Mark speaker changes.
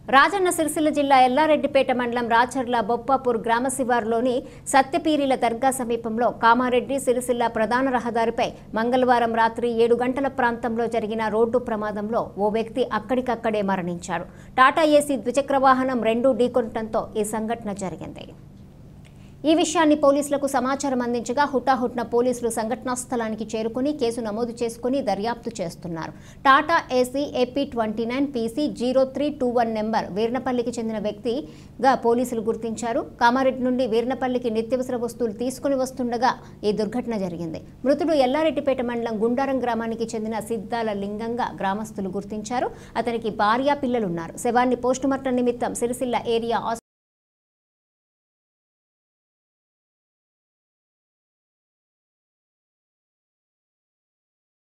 Speaker 1: రాజన్న సిరిసిల్ల జిల్లా ఎల్లారెడ్డిపేట మండలం రాచర్ల బొప్పాపూర్ గ్రామ శివారులోని సత్యపీరిల దర్గా సమీపంలో కామారెడ్డి సిరిసిల్ల ప్రధాన రహదారిపై మంగళవారం రాత్రి ఏడు గంటల ప్రాంతంలో జరిగిన రోడ్డు ప్రమాదంలో ఓ వ్యక్తి అక్కడికక్కడే మరణించాడు టాటా ఏసీ ద్విచక్ర వాహనం రెండు ఢీకొనటంతో ఈ సంఘటన జరిగింది ఈ విషయాన్ని పోలీసులకు సమాచారం అందించగా హుటాహుట్న పోలీసులు సంఘటనా స్థలానికి చేరుకుని కేసు నమోదు చేసుకుని దర్యాప్తు చేస్తున్నారు Tata AC AP twenty nine PC zero three two one number వీర్నపల్లికి చెందిన వ్యక్తిగా పోలీసులు గుర్తించారు కామారెడ్డి నుండి వీర్నపల్లికి నిత్యవసర వస్తువులు తీసుకుని వస్తుండగా ఈ దుర్ఘటన జరిగింది మృతుడు ఎల్లారెడ్డిపేట మండలం గుండారం గ్రామానికి చెందిన సిద్ధాల లింగంగా గ్రామస్తులు గుర్తించారు అతనికి భార్య పిల్లలున్నారు శవాన్ని పోస్టుమార్టం నిమిత్తం సిరిసిల్ల ఏరియా